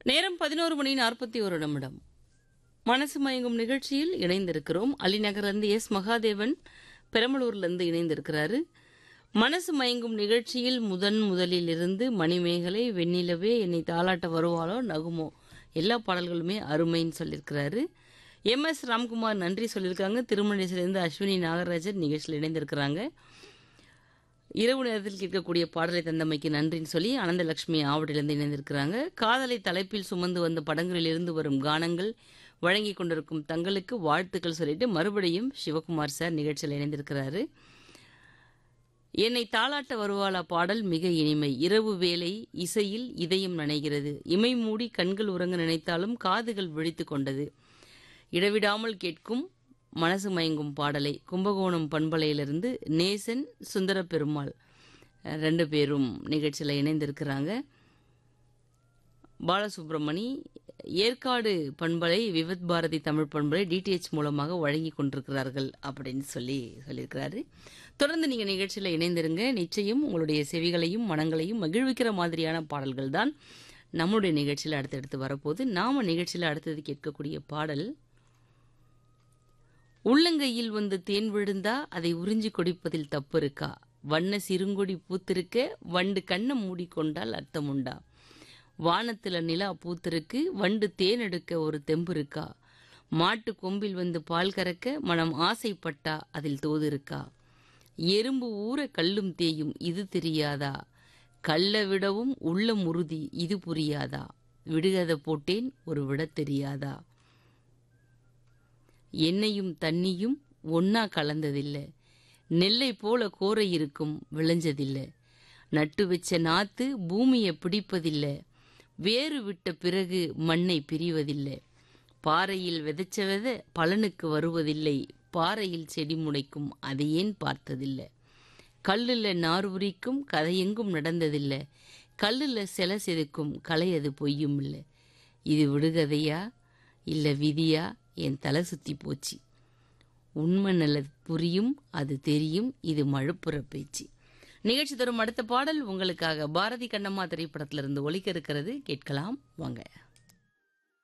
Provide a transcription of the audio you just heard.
நேரம் பதினோரு மணி நாற்பத்தி ஒரு நிமிடம் மனசு மயங்கும் நிகழ்ச்சியில் இணைந்திருக்கிறோம் அலிநகர்லேருந்து எஸ் மகாதேவன் பெரம்பலூர்லேருந்து இணைந்திருக்கிறாரு மனசு மயங்கும் நிகழ்ச்சியில் முதன் முதலில் இருந்து மணிமேகலை வெண்ணிலவே என்னை தாளாட்ட வருவாளோ நகுமோ எல்லா பாடல்களுமே அருமைன்னு சொல்லியிருக்கிறாரு எம் எஸ் ராம்குமார் நன்றி சொல்லியிருக்காங்க திருமணேசிலிருந்து அஸ்வினி நாகராஜன் நிகழ்ச்சியில் இணைந்திருக்கிறாங்க இரவு நேரத்தில் கேட்கக்கூடிய பாடலை தந்தமைக்கு நன்றின்னு சொல்லி அனந்தலட்சுமி ஆவடியிலிருந்து இணைந்திருக்கிறாங்க காதலை தலைப்பில் சுமந்து வந்த படங்களில் இருந்து வரும் கானங்கள் வழங்கி கொண்டிருக்கும் தங்களுக்கு வாழ்த்துக்கள் சொல்லிட்டு மறுபடியும் சிவகுமார் சார் நிகழ்ச்சியில் இணைந்திருக்கிறாரு என்னை தாளாட்ட வருவாளா பாடல் மிக இனிமை இரவு வேளை இசையில் இதயம் நனைகிறது இமை மூடி கண்கள் உறங்க நினைத்தாலும் காதுகள் விழித்து கொண்டது இடைவிடாமல் கேட்கும் மனசு மயங்கும் பாடலை கும்பகோணம் பண்பலையிலிருந்து நேசன் சுந்தர பெருமாள் அஹ், ரெண்டு பேரும் நிகழ்ச்சியில் இணைந்திருக்கிறாங்க பாலசுப்ரமணி ஏற்காடு பண்பலை விவத் பாரதி தமிழ் பண்பலை டிடிஹெச் மூலமாக வழங்கி கொண்டிருக்கிறார்கள் அப்படின்னு சொல்லி சொல்லியிருக்கிறாரு தொடர்ந்து நீங்கள் நிகழ்ச்சியில் இணைந்திருங்க நிச்சயம் உங்களுடைய செவிகளையும் மனங்களையும் மகிழ்விக்கிற மாதிரியான பாடல்கள் தான் நம்முடைய நிகழ்ச்சியில் அடுத்தடுத்து வரப்போகுது நாம நிகழ்ச்சியில் அடுத்தது கேட்கக்கூடிய பாடல் உள்ளங்கையில் வந்து தேன் விழுந்தா அதை உறிஞ்சி கொடிப்பதில் தப்பு இருக்கா வண்ண சிறுங்கொடி பூத்திருக்க வண்டு கண்ணை மூடிக்கொண்டால் அர்த்தம் உண்டா வானத்துல நிலா பூத்திருக்கு வண்டு தேன் எடுக்க ஒரு தெம்பு இருக்கா மாட்டு கொம்பில் வந்து பால் கறக்க மனம் ஆசைப்பட்டா அதில் தோது இருக்கா எறும்பு ஊற கல்லும் தேயும் இது தெரியாதா கள்ள விடவும் உள்ளம் உறுதி இது புரியாதா விடுகதை போட்டேன் ஒரு விட தெரியாதா எண்ணெயும் தண்ணியும் ஒன்னா கலந்ததில்ல நெல்லை போல கோரை இருக்கும் விளைஞ்சதில்ல நட்டு வச்ச நாத்து பூமியை பிடிப்பதில்ல வேறு விட்ட பிறகு மண்ணை பிரிவதில்லை பாறையில் விதைச்ச வித பலனுக்கு வருவதில்லை பாறையில் செடி முளைக்கும் அதை ஏன் பார்த்ததில்லை கல்லுல நார் உரிக்கும் கதையெங்கும் நடந்ததில்லை கல்லுல சில செதுக்கும் கலை அது பொய்யும் இல்லை இது விடுகதையா இல்ல விதியா என் தலை சுத்தி போச்சு உண்மை நல்லது புரியும் அது தெரியும் இது மழுப்புற பேச்சு நிகழ்ச்சி தரும் அடுத்த பாடல் உங்களுக்காக பாரதி கண்ணம்மா திரைப்படத்திலிருந்து ஒலிக்க இருக்கிறது கேட்கலாம் வாங்க